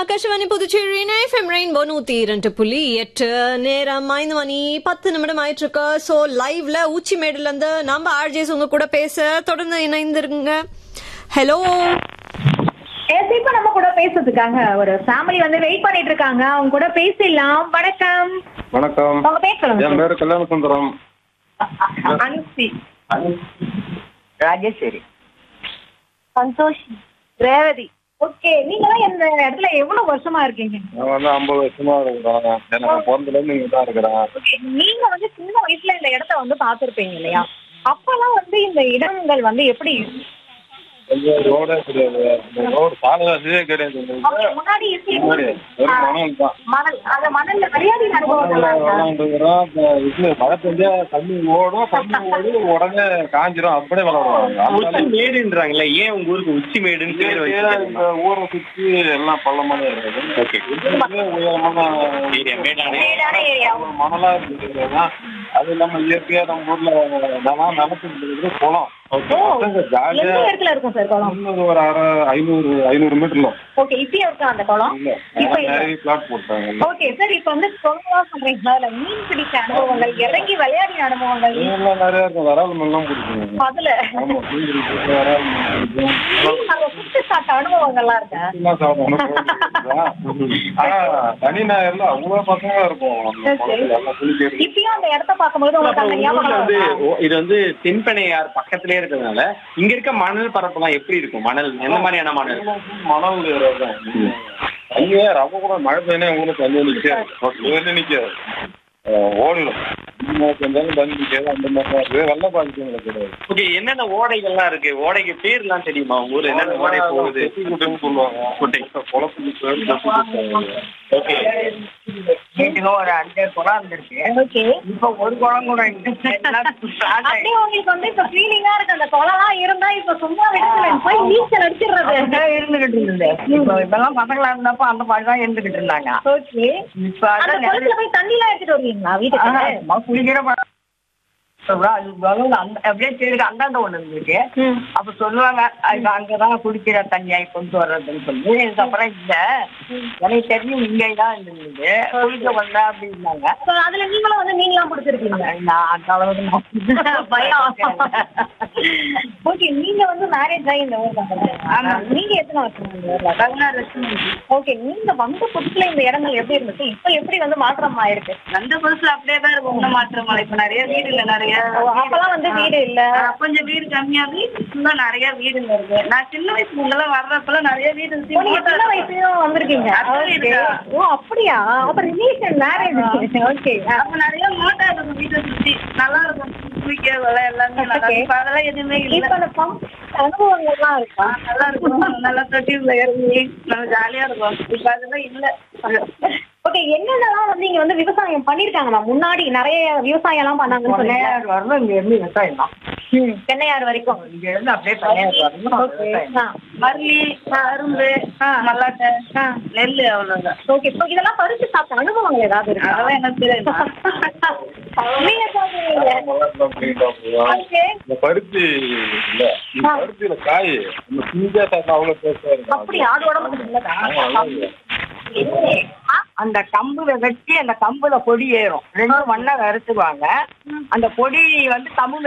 Akashvani Puducherry FM rainbow நூத்தி இரண்டு புள்ளி எட்டு நேரம் ஐந்து மணி பத்து நிமிடம் ஆயிட்டு இருக்கு ஸோ லைவ்ல உச்சிமேடுல இருந்து நம்ம ஆர்ஜேஸ் உங்க கூட பேச தொடர்ந்து இணைந்திருங்க ஹலோ எஸ் இப்ப நம்ம கூட பேசுறதுக்காக ஒரு ஃபேமிலி வந்து வெயிட் பண்ணிட்டு இருக்காங்க அவங்க கூட பேசிடலாம் வணக்கம் வணக்கம் உங்க பேர் சொல்லுங்க என் பேரு கல்யாண சுந்தரம் அனுசி ராஜேஸ்வரி சந்தோஷ் ரேவதி ஓகே நீங்களாம் இந்த இடத்துல எவ்வளவு வருஷமா இருக்கீங்க நான் வந்து ஐம்பது வருஷமா இருக்கிறேன் எனக்கு பிறந்ததுல இருந்து இங்க தான் இருக்கிறேன் Okay, நீங்க வந்து சின்ன வயசுல இந்த இடத்த வந்து பாத்திருப்பீங்க இல்லையா அப்பெல்லாம் வந்து இந்த இடங்கள் வந்து எப்படி கொஞ்சம் ரோடே கிடையாது இந்த ரோடு சாலைவாசியே கிடையாது Okay, எங்களுக்கு. முன்னாடி இருக்கு. முன்னாடி ஒரு மணல் தான் மணல் அந்த மணல்ல விளையாடி மணல்ல அனுபவம் விளையாண்டுக்கிறோம் இந்த இது மழை பெஞ்சா தண்ணி ஓடும் தண்ணி ஓடி உடனே காஞ்சிரும் அப்படியே விளையாடுவாங்க உச்சி அதனால மேடுன்றாங்கல்ல ஏன் உங்க ஊருக்கு உச்சி மேடுன்னு பேர் இயற்கையா வச்சிருக்காங்க இந்த ஊரை சுத்தி எல்லாம் பள்ளமான இருக்குது ஓகே இதுவே உயரமான ஏரியா மேடான மேடான ஏரியா ஒரு மணலா இருக்குது அது இல்லாம இயற்கையா நம்ம ஊர்ல நிலம் நிலத்துக்கு குளம் பசங்க ஜாலியா எந்த இடத்துல இருக்கும் சார் குளம் இன்னும் ஒரு அரை ஐநூறு ஐநூறு மீட்டர்ல ஓகே இப்பயும் இருக்கா அந்த குளம் இல்ல இப்ப இல்ல. நிறைய பிளாட் போட்டாங்க ஓகே சார் இப்ப வந்து குளம்லாம் சொல்றீங்களா இல்ல மீன் பிடிச்ச அனுபவங்கள் இறங்கி விளையாடின அனுபவங்கள் மீன்லாம் நிறைய இருக்கும் வரால் மீன்லாம் பிடிக்கும் அதுல ஆமா மீன் பிடிக்கும் வரால் மீன் பிடிக்கும் நீங்க நாங்க சுட்டு சாப்பிட்ட அனுபவங்கள்லாம் இருக்கா எல்லாம் சாப்பிடணும் ஆனா சனி ஞாயிறுல அவ்வளவு பசங்க இருக்கும் அந்த குளத்துல எல்லாம் குளிக்கிறது இப்பயும் அந்த இடத்த பார்க்கும்போது உங்களுக்கு அந்த அப்புறம் உங்க ஊர்ல ஞாபகம் வந்து வருதா? ஓ, இது வந்து தென்பெண்ணையார் பக்கத்திலே இருக்கிறதுனால இங்க இருக்க மணல் பரப்பெல்லாம் எப்படி இருக்கும் மணல் எந்த மாதிரியான மணல் மணல் ஏறாதான் தண்ணியே ரவ கூட மழை பெய்யா உங்களுக்கு தண்ணி நிக்காது தண்ணி நிக்காது அஹ் ஓடிடும் மழை பெஞ்சாலும் தண்ணி நிக்காது அந்த மாதிரி தான் இருக்கு வெள்ள பாதிப்பு கிடையாது ஓகே என்னென்ன ஓடைகள்லாம் இருக்கு ஓடைக்கு பேர்லாம் தெரியுமா உங்க ஊர்ல என்னென்ன ஓடை போகுது செட்டி குட்டைன்னு சொல்லுவாங்க குட்டை. குளத்துக்கு பேர் செட்டி குட்டை. ஓகே வீட்டுக்கு ஒரு அஞ்சு குளம் இருந்திருக்கு ஓகே இப்ப ஒரு குளம் கூட இல்ல. எல்லாம் start ஆயிடுச்சு. அப்படியே உங்களுக்கு வந்து இப்ப ஃபீலிங்கா இருக்கு அந்த குளம்லாம் இருந்தா இப்ப சும்மா விடுதல போய் நீச்சல் அடிச்சிடுறது அப்படிதான் இருந்துகிட்டு இருந்தது இப்ப இப்பெல்லாம் பசங்களா இருந்தப்ப அந்த மாதிரி தான் இருந்துகிட்டு இருந்தாங்க ஓகே இப்ப அந்த அதான் குளத்துல போய் தண்ணி எல்லாம் எடுத்துட்டு வருவீங்களா வீட்டுக்கு ஆஹா, குளிக்கிற பழக்கம் அது வரும் அந்த அப்படியே தேருக்கு அந்தாண்ட ஒண்ணு இருந்துச்சு ம். அப்ப சொல்லுவாங்க அது அங்கதான் குடிக்கிற தண்ணியாய் கொண்டு வர்றதுன்னு சொல்லி இதுக்கப்புறம் இல்ல எனக்கு தெரிஞ்சு இங்கே தான் இருந்தது குளிக்க வந்தா அப்படின்னாங்க So, அதுல நீங்களும் வந்து மீன்லாம் பிடிச்சிருக்கீங்க நான் அந்த அளவுக்கு நான் பயம் ஓகே நீங்க வந்து மேரேஜ் ஆகி இந்த ஊர்ல ஆமா. நீங்க எத்தனை வருஷம் இந்த ஊர்ல பதினாறு வருஷம் ஆச்சு. ஓகே நீங்க வந்த புதுசுல இந்த இடங்கள் எப்படி இருந்துச்சு இப்ப எப்படி வந்து மாற்றம் ஆயிருக்கு அந்த புதுசுல அப்படியே தான் இருக்கும் ஒன்றும் மாற்றம் இல்லை இப்ப நிறைய வீடு இல்ல நிறைய ஓ, அப்பெல்லாம் வந்து வீடு இல்ல ஆ, கொஞ்சம் வீடு கம்மியா வீடு ஃபுல்லா நிறைய வீடுங்க இருக்கு நான் சின்ன வயசுல இங்கெல்லாம் வர்றப்பெல்லாம் நிறைய வீடு இருந்துச்சு. ஓ, நீங்க சின்ன வயசுலயும் வந்திருக்கீங்க அப்பவே Okay. இருக்கா? ஓ அப்படியா அப்ப ரிலேஷன் மேரேஜ் ஓகே அப்ப நிறைய மோட்டா இருக்கும் வீட்டை சுத்தி நல்லா இருக்கும் குளிக்க விலை எல்லாமே நல்லா Okay. இருக்கும். இப்ப அதெல்லாம் எதுவுமே இல்ல இப்ப அந்த pump அனுபவங்கள்லாம் இருக்கா ஆ, நல்லா இருக்கும் நல்லா தொட்டில இறங்கி நல்லா ஜாலியா இருக்கும் இப்ப அதெல்லாம் இல்ல ஓகே என்னென்னலாம் வந்து இங்க வந்து விவசாயம் பண்ணிருக்காங்கம்மா முன்னாடி நிறைய விவசாயம் எல்லாம் பண்ணாங்கன்னு சொன்னீங்க பண்ணையார் வரணும் இங்க இருந்து விவசாயம் தான் ம், தென்னையார் வரைக்கும் இங்க இருந்து அப்படியே பண்ணையார் வரணும் ஓகே விவசாயம். ஆ மல்லி கரும்பு மல்லாட்டை ஆ. நெல் அவ்வளவுதான் ஓகே இப்போ இதெல்லாம் பறிச்சு சாப்பிட்ட அனுபவங்கள் ஏதாவது இருக்கா அதெல்லாம் எனக்கு தெரியாது நீங்க சாப்பிடுவீங்க மலர்லாம் clean ஆ போகும். ஓகே இந்த பருத்தி இல்ல இந்த பருத்தியில காய் இந்த பிஞ்சா சாப்பிட்டா அவ்வளவு டேஸ்டா இருக்கும் அப்படியா அது உடம்புக்கு நல்லதா ஆமா, நல்லா இருக்கும். அந்த கம்புல வச்சு அந்த கம்புல பொடி ஏறும் ரெண்டும் மண்ணை வறுத்துவாங்க அந்த பொடி வந்து கம்பு